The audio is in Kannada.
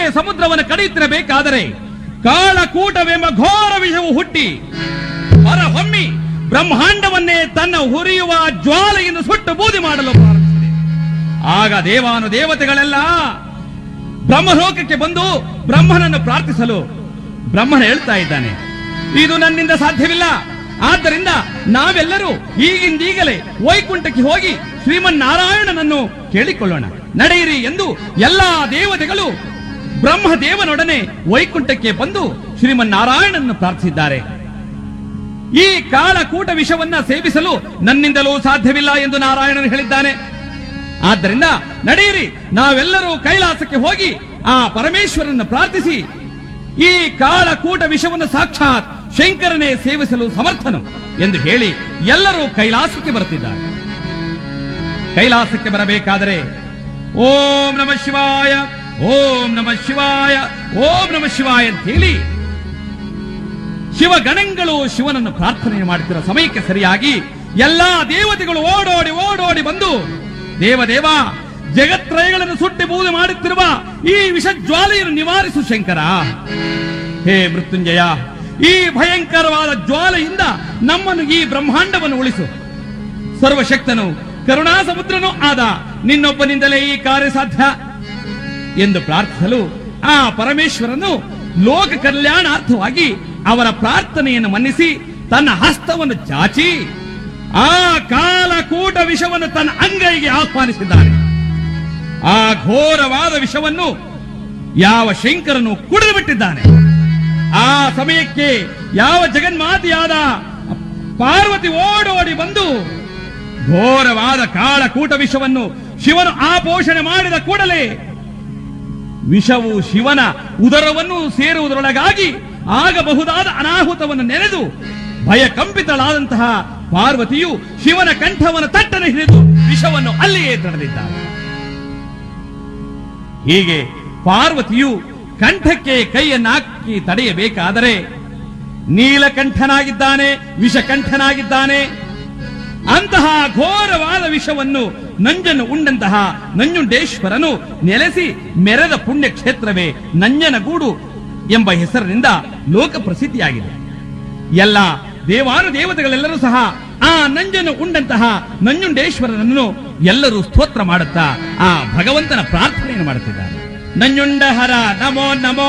ಸಮುದ್ರವನ್ನು ಕಡಿಯುತ್ತಿರಬೇಕಾದರೆ ಕಾಳಕೂಟವೆಂಬ ಘೋರ ವಿಷವು ಹುಟ್ಟಿ ಹೊರಹೊಮ್ಮಿ ಬ್ರಹ್ಮಾಂಡವನ್ನೇ ತನ್ನ ಹುರಿಯುವ ಜ್ವಾಲೆಯನ್ನು ಸುಟ್ಟು ಬೂದಿ ಮಾಡಲು ಪ್ರಾರಂಭಿಸಿದೆ ಆಗ ದೇವಾನು ದೇವತೆಗಳೆಲ್ಲ ಬ್ರಹ್ಮಲೋಕಕ್ಕೆ ಬಂದು ಬ್ರಹ್ಮನನ್ನು ಪ್ರಾರ್ಥಿಸಲು ಬ್ರಹ್ಮನ ಹೇಳ್ತಾ ಇದ್ದಾನೆ ಇದು ನನ್ನಿಂದ ಸಾಧ್ಯವಿಲ್ಲ ಆದ್ದರಿಂದ ನಾವೆಲ್ಲರೂ ಈಗಿಂದೀಗಲೇ ವೈಕುಂಠಕ್ಕೆ ಹೋಗಿ ಶ್ರೀಮನ್ನಾರಾಯಣನನ್ನು ಕೇಳಿಕೊಳ್ಳೋಣ ನಡೆಯಿರಿ ಎಂದು ಎಲ್ಲಾ ದೇವತೆಗಳು ಬ್ರಹ್ಮದೇವನೊಡನೆ ವೈಕುಂಠಕ್ಕೆ ಬಂದು ಶ್ರೀಮನ್ನಾರಾಯಣನನ್ನು ಪ್ರಾರ್ಥಿಸಿದ್ದಾರೆ ಈ ಕಾಳಕೂಟ ವಿಷವನ್ನ ಸೇವಿಸಲು ನನ್ನಿಂದಲೂ ಸಾಧ್ಯವಿಲ್ಲ ಎಂದು ನಾರಾಯಣನು ಹೇಳಿದ್ದಾನೆ ಆದ್ದರಿಂದ ನಡೆಯಿರಿ ನಾವೆಲ್ಲರೂ ಕೈಲಾಸಕ್ಕೆ ಹೋಗಿ ಆ ಪರಮೇಶ್ವರನ ಪ್ರಾರ್ಥಿಸಿ ಈ ಕಾಳಕೂಟ ವಿಷವನ್ನು ಸಾಕ್ಷಾತ್ ಶಂಕರನೇ ಸೇವಿಸಲು ಸಮರ್ಥನು ಎಂದು ಹೇಳಿ ಎಲ್ಲರೂ ಕೈಲಾಸಕ್ಕೆ ಬರುತ್ತಿದ್ದಾರೆ ಕೈಲಾಸಕ್ಕೆ ಬರಬೇಕಾದರೆ ಓಂ ನಮ ಶಿವಾಯ ಓಂ ನಮ ಶಿವಾಯ ಓಂ ನಮ ಶಿವಾಯ ಅಂತ ಹೇಳಿ ಶಿವಗಣಗಳು ಶಿವನನ್ನು ಪ್ರಾರ್ಥನೆ ಮಾಡುತ್ತಿರುವ ಸಮಯಕ್ಕೆ ಸರಿಯಾಗಿ ಎಲ್ಲಾ ದೇವತೆಗಳು ಓಡೋಡಿ ಓಡೋಡಿ ಬಂದು ದೇವದೇವ ಜಗತ್ರಯಗಳನ್ನು ಸುಟ್ಟಿ ಬೂದು ಮಾಡುತ್ತಿರುವ ಈ ವಿಷಜ್ವಾಲೆಯನ್ನು ನಿವಾರಿಸು ಶಂಕರ ಹೇ ಮೃತ್ಯುಂಜಯ ಈ ಭಯಂಕರವಾದ ಜ್ವಾಲೆಯಿಂದ ನಮ್ಮನ್ನು ಈ ಬ್ರಹ್ಮಾಂಡವನ್ನು ಉಳಿಸು ಸರ್ವಶಕ್ತನು ಕರುಣಾ ಸಮುದ್ರನೂ ಆದ ನಿನ್ನೊಬ್ಬನಿಂದಲೇ ಈ ಕಾರ್ಯ ಸಾಧ್ಯ ಎಂದು ಪ್ರಾರ್ಥಿಸಲು ಆ ಪರಮೇಶ್ವರನು ಲೋಕ ಕಲ್ಯಾಣಾರ್ಥವಾಗಿ ಅವರ ಪ್ರಾರ್ಥನೆಯನ್ನು ಮನ್ನಿಸಿ ತನ್ನ ಹಸ್ತವನ್ನು ಚಾಚಿ ಆ ಕಾಲಕೂಟ ವಿಷವನ್ನು ತನ್ನ ಅಂಗೈಗೆ ಆಹ್ವಾನಿಸಿದ್ದಾನೆ ಆ ಘೋರವಾದ ವಿಷವನ್ನು ಯಾವ ಶಂಕರನು ಕುಡಿದು ಬಿಟ್ಟಿದ್ದಾನೆ ಆ ಸಮಯಕ್ಕೆ ಯಾವ ಜಗನ್ಮಾತೆಯಾದ ಪಾರ್ವತಿ ಓಡೋಡಿ ಬಂದು ಘೋರವಾದ ಕಾಳಕೂಟ ವಿಷವನ್ನು ಶಿವನು ಆಪೋಷಣೆ ಮಾಡಿದ ಕೂಡಲೇ ವಿಷವು ಶಿವನ ಉದರವನ್ನು ಸೇರುವುದರೊಳಗಾಗಿ ಆಗಬಹುದಾದ ಅನಾಹುತವನ್ನು ನೆನೆದು ಭಯಕಂಪಿತಳಾದಂತಹ ಪಾರ್ವತಿಯು ಶಿವನ ಕಂಠವನ್ನು ತಟ್ಟನೆ ಹಿಡಿದು ವಿಷವನ್ನು ಅಲ್ಲಿಯೇ ತಡೆದಿದ್ದಾಳೆ ಹೀಗೆ ಪಾರ್ವತಿಯು ಕಂಠಕ್ಕೆ ಕೈಯನ್ನಾಕಿ ತಡೆಯಬೇಕಾದರೆ ನೀಲಕಂಠನಾಗಿದ್ದಾನೆ ವಿಷಕಂಠನಾಗಿದ್ದಾನೆ ಅಂತಹ ಘೋರವಾದ ವಿಷವನ್ನು ನಂಜನ್ನು ಉಂಡಂತಹ ನಂಜುಂಡೇಶ್ವರನು ನೆಲೆಸಿ ಮೆರೆದ ಪುಣ್ಯ ಕ್ಷೇತ್ರವೇ ನಂಜನಗೂಡು ಎಂಬ ಹೆಸರಿನಿಂದ ಲೋಕ ಪ್ರಸಿದ್ಧಿಯಾಗಿದೆ ಎಲ್ಲ ದೇವಾನು ದೇವತೆಗಳೆಲ್ಲರೂ ಸಹ ಆ ನಂಜನ್ನು ಉಂಡಂತಹ ನಂಜುಂಡೇಶ್ವರನನ್ನು ಎಲ್ಲರೂ ಸ್ತೋತ್ರ ಮಾಡುತ್ತಾ ಆ ಭಗವಂತನ ಪ್ರಾರ್ಥನೆಯನ್ನು ಮಾಡುತ್ತಿದ್ದಾರೆ ನಂಜುಂಡಹರ ನಮೋ ನಮೋ